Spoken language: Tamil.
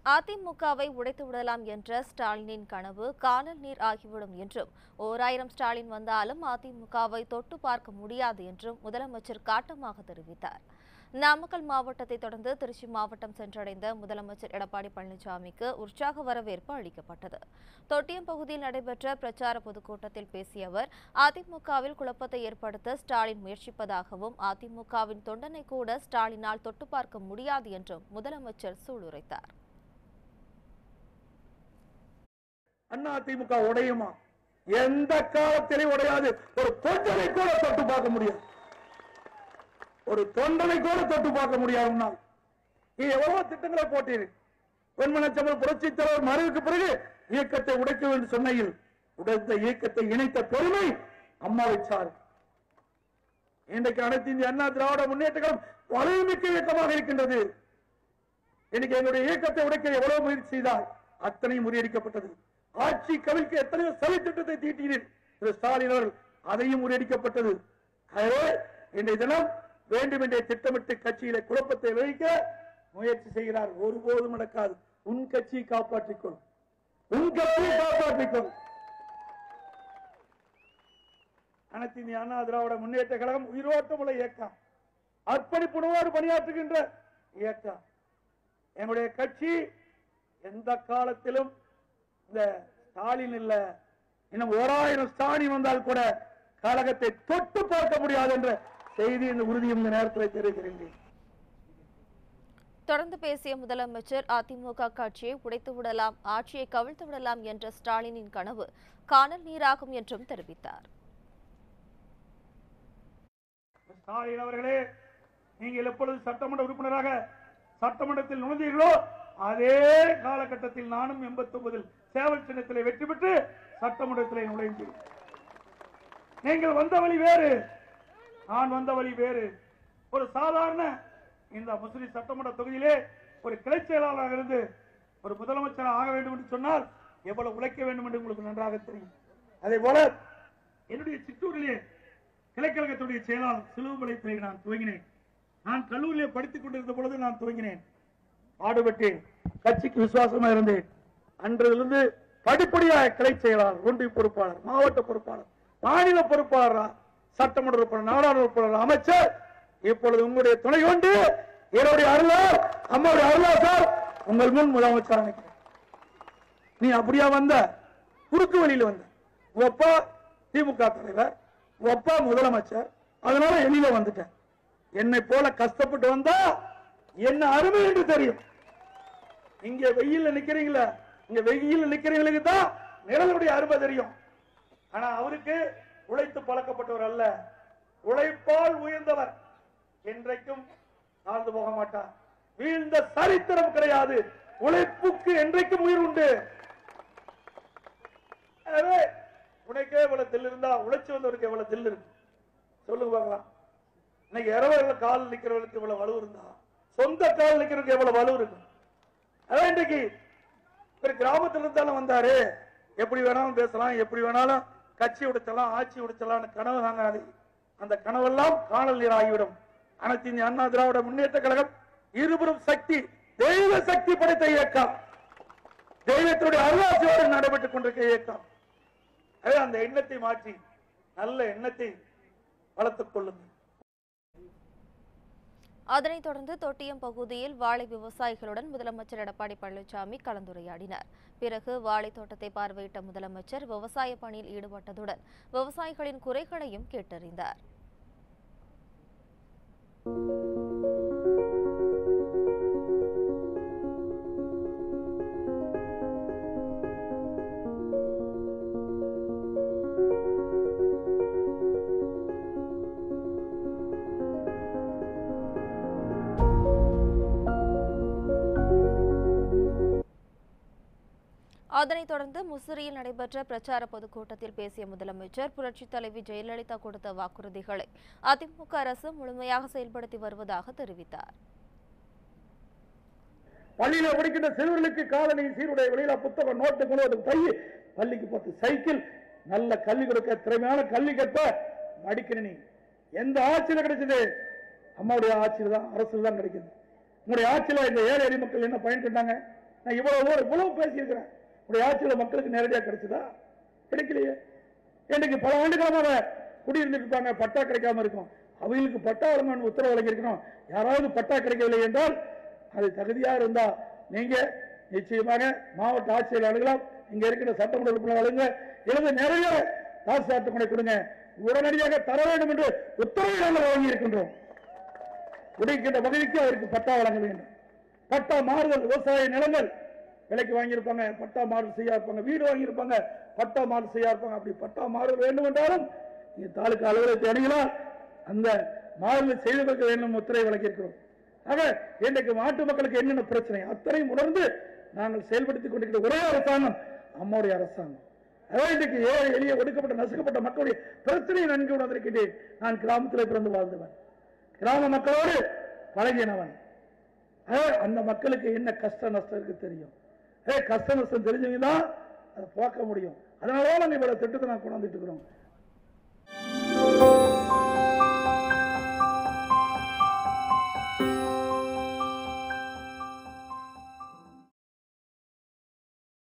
அதிமுகவை உடைத்து விடலாம் என்ற ஸ்டாலினின் கனவு காணல் நீர் ஆகிவிடும் என்றும் ஓராயிரம் ஸ்டாலின் வந்தாலும் அதிமுகவை தொட்டு பார்க்க முடியாது என்றும் முதலமைச்சர் காட்டமாக தெரிவித்தார் நாமக்கல் மாவட்டத்தை தொடர்ந்து திருச்சி மாவட்டம் சென்றடைந்த முதலமைச்சர் எடப்பாடி பழனிசாமிக்கு உற்சாக வரவேற்பு அளிக்கப்பட்டது தொட்டியம் பகுதியில் நடைபெற்ற பிரச்சார பொதுக்கூட்டத்தில் பேசிய அவர் அதிமுகவில் குழப்பத்தை ஏற்படுத்த ஸ்டாலின் முயற்சிப்பதாகவும் அதிமுகவின் தொண்டனை கூட ஸ்டாலினால் தொட்டு பார்க்க முடியாது என்றும் முதலமைச்சர் சூளுரைத்தார் அண்ணா திமுக உடையுமா எந்த காலத்திலையும் உடையாது ஒரு தொண்டனை கூட தொட்டு பார்க்க முடியாது ஒரு தொண்டனை கூட தொட்டு பார்க்க முடியாதுன்னா நீ எவ்வளவு திட்டங்களை போட்டீர் பொன்மனச்சம்பல் புரட்சி தலைவர் மறைவுக்கு பிறகு இயக்கத்தை உடைக்க வேண்டும் சொன்னையில் உடைத்த இயக்கத்தை இணைத்த பெருமை அம்மாவை சார் இன்றைக்கு அனைத்து இந்திய அண்ணா திராவிட முன்னேற்ற கழகம் வலிமைமிக்க இயக்கமாக இருக்கின்றது இன்னைக்கு எங்களுடைய இயக்கத்தை உடைக்க எவ்வளவு முயற்சி செய்தால் அத்தனையும் முறியடிக்கப்பட்டது ஆட்சி கவிழ்க்க எத்தனையோ சதி திட்டத்தை தீட்டினீர் திரு ஸ்டாலின் அவர்கள் அதையும் முறியடிக்கப்பட்டது ஆகவே இன்றைய தினம் வேண்டுமென்றே திட்டமிட்டு கட்சியில குழப்பத்தை விளைவிக்க முயற்சி செய்கிறார் ஒருபோதும் நடக்காது உன் கட்சியை காப்பாற்றிக்கொள் உன் கட்சியை காப்பாற்றிக்கொள் அனைத்து இந்திய அண்ணா திராவிட முன்னேற்ற கழகம் உயிரோட்டமுள்ள இயக்கம் அர்ப்பணிப்புணர்வோடு பணியாற்றுகின்ற இயக்கம் என்னுடைய கட்சி எந்த காலத்திலும் இந்த ஸ்டாலின் இல்ல இன்னும் ஓராயிரம் ஸ்டாலின் வந்தால் கூட கழகத்தை தொட்டு பார்க்க முடியாது என்ற செய்தி இந்த உறுதியும் இந்த நேரத்தில் தெரிவிக்கிறேன் தொடர்ந்து பேசிய முதலமைச்சர் அதிமுக கட்சியை உடைத்து விடலாம் ஆட்சியை கவிழ்த்து விடலாம் என்ற ஸ்டாலினின் கனவு காணல் நீராகும் என்றும் தெரிவித்தார் ஸ்டாலின் அவர்களே நீங்கள் எப்பொழுது சட்டமன்ற உறுப்பினராக சட்டமன்றத்தில் நுழைந்தீர்களோ அதே காலகட்டத்தில் நானும் எண்பத்தி ஒன்பதில் சேவல் சின்னத்திலே வெற்றி பெற்று சட்டமன்றத்திலே நுழைந்தேன் நீங்கள் வந்த வழி வேறு நான் வந்த வழி வேறு ஒரு சாதாரண இந்த முஸ்லி சட்டமன்ற தொகுதியிலே ஒரு கிளை செயலாளராக இருந்து ஒரு முதலமைச்சர் ஆக வேண்டும் என்று சொன்னால் எவ்வளவு உழைக்க வேண்டும் என்று உங்களுக்கு நன்றாக தெரியும் அதே போல என்னுடைய சிற்றூரிலே கிளைக்கழகத்துடைய செயலாளர் சிலுவமலைத்துறை நான் துவங்கினேன் நான் கல்லூரியிலே படித்துக் கொண்டிருந்த பொழுது நான் துவங்கினேன் பாடுபட்டேன் கட்சிக்கு விசுவாசமா இருந்தேன் அன்றிலிருந்து படிப்படியாக கிளை செயலாளர் ஒன்றிய பொறுப்பாளர் மாவட்ட பொறுப்பாளர் மாநில பொறுப்பாளர் சட்டமன்ற உறுப்பினர் நாடாளுமன்ற உறுப்பினர் அமைச்சர் இப்பொழுது உங்களுடைய துணை கொண்டு என்னுடைய அருளார் அம்மாவுடைய அருளார் சார் உங்கள் முன் முதலமைச்சர் நிற்கிறேன் நீ அப்படியா வந்த குறுக்கு வழியில வந்த உங்க அப்பா திமுக தலைவர் உங்க அப்பா முதலமைச்சர் அதனால எளியில வந்துட்டேன் என்னை போல கஷ்டப்பட்டு வந்தா என்ன அருமை என்று தெரியும் இங்க வெயில்ல நிக்கிறீங்களா இங்க வெயில்ல நிக்கிறவங்களுக்கு தான் நிழலுடைய அருமை தெரியும் ஆனா அவருக்கு உழைத்து பழக்கப்பட்டவர் அல்ல உழைப்பால் உயர்ந்தவர் என்றைக்கும் தாழ்ந்து போக மாட்டார் வீழ்ந்த சரித்திரம் கிடையாது உழைப்புக்கு என்றைக்கும் உயிர் உண்டு எனவே, உனக்கே இவ்வளவு தில் இருந்தா உழைச்சு வந்தவருக்கு எவ்வளவு தில் இருக்கு சொல்லுங்க பார்க்கலாம் இன்னைக்கு இரவு கால் நிக்கிறவங்களுக்கு இவ்வளவு வலு இருந்தா சொந்த கால் நிக்கிறவருக்கு எவ்வளவு வலு இருக்கு அதான் இன்றைக்கு ஒரு கிராமத்துல இருந்தாலும் வந்தாரு எப்படி வேணாலும் பேசலாம் எப்படி வேணாலும் கட்சி உடைச்சலாம் ஆட்சி உடைச்சலாம் கனவு தாங்காது அந்த கனவெல்லாம் காணல் நீர் ஆகிவிடும் அனைத்து இந்திய அண்ணா திராவிட முன்னேற்ற கழகம் இருபுறம் சக்தி தெய்வ சக்தி படைத்த இயக்கம் தெய்வத்தினுடைய அருளாட்சியோடு நடைபெற்றுக் கொண்டிருக்க இயக்கம் எனவே அந்த எண்ணத்தை மாற்றி நல்ல எண்ணத்தை வளர்த்துக் கொள்ளுங்கள் அதனைத் தொடர்ந்து தொட்டியம் பகுதியில் வாழை விவசாயிகளுடன் முதலமைச்சர் எடப்பாடி பழனிசாமி கலந்துரையாடினார் பிறகு வாழை தோட்டத்தை பார்வையிட்ட முதலமைச்சர் விவசாய பணியில் ஈடுபட்டதுடன் விவசாயிகளின் குறைகளையும் கேட்டறிந்தார் அதனைத் தொடர்ந்து முசிறியில் நடைபெற்ற பிரச்சார பொதுக்கூட்டத்தில் பேசிய முதலமைச்சர் புரட்சித் தலைவி ஜெயலலிதா கொடுத்த வாக்குறுதிகளை அதிமுக அரசு முழுமையாக செயல்படுத்தி வருவதாக தெரிவித்தார் பள்ளியில படிக்கின்ற சிறுவர்களுக்கு காலனி சீருடை வெளியில புத்தகம் நோட்டு கொண்டு பை பள்ளிக்கு பத்து சைக்கிள் நல்ல கல்வி கொடுக்க திறமையான கல்வி கற்ப மடிக்கணினி எந்த ஆட்சியில கிடைச்சது அம்மாவுடைய ஆட்சியில தான் அரசுல தான் கிடைக்குது உங்களுடைய ஆட்சியில இந்த ஏழை எளிய மக்கள் என்ன பயன் கண்டாங்க நான் இவ்வளவு தூரம் இவ்வளவு பேசியிருக்கிறேன் உடைய ஆட்சியில மக்களுக்கு நேரடியாக கிடைச்சதா கிடைக்கலையே இன்னைக்கு பல ஆண்டுகாலமாக குடியிருந்துட்டு இருப்பாங்க பட்டா கிடைக்காம இருக்கும் அவங்களுக்கு பட்டா வழங்கணும் உத்தரவு வழங்கியிருக்கணும் யாராவது பட்டா கிடைக்கவில்லை என்றால் அது தகுதியா இருந்தா நீங்க நிச்சயமாக மாவட்ட ஆட்சியர் அணுகலாம் இங்க இருக்கிற சட்டமன்ற உறுப்பினர் அணுங்க எழுத நிறைய தாசி அட்டை கொடுங்க உடனடியாக தர வேண்டும் என்று உத்தரவை நாங்கள் வழங்கி இருக்கின்றோம் உடைக்கின்ற பகுதிக்கு அவருக்கு பட்டா வழங்க வேண்டும் பட்டா மாறுதல் விவசாய நிலங்கள் விலைக்கு வாங்கியிருப்பாங்க பட்டா மாறுதல் செய்யா இருப்பாங்க வீடு வாங்கியிருப்பாங்க பட்டா மாறுதல் செய்யா இருப்பாங்க அப்படி பட்டா மாறுதல் வேண்டும் என்றாலும் நீங்க தாலுகா அலுவலகத்தை அணுகலாம் அந்த மாறுதல் செய்து கொடுக்க வேண்டும் உத்தரவை வழங்கியிருக்கிறோம் ஆக இன்றைக்கு நாட்டு மக்களுக்கு என்னென்ன பிரச்சனை அத்தனையும் உணர்ந்து நாங்கள் செயல்படுத்திக் கொண்டிருக்கிற ஒரே அரசாங்கம் அம்மாவுடைய அரசாங்கம் அதாவது இன்றைக்கு ஏழை எளிய ஒடுக்கப்பட்ட நசுக்கப்பட்ட மக்களுடைய பிரச்சனையை நன்கு உணர்ந்திருக்கின்றேன் நான் கிராமத்தில் பிறந்து வாழ்ந்தவன் கிராம மக்களோடு பழகினவன் ஏ, அந்த மக்களுக்கு என்ன கஷ்ட நஷ்டம் இருக்கு தெரியும் ஏ கஷ்ட நஷ்டம் தெரிஞ்சவங்க தான் அதை போக்க முடியும் அதனால தான் நாங்கள் இவ்வளவு திட்டத்தை நான் கொண்டாந்துட்டு இருக்கிறோம்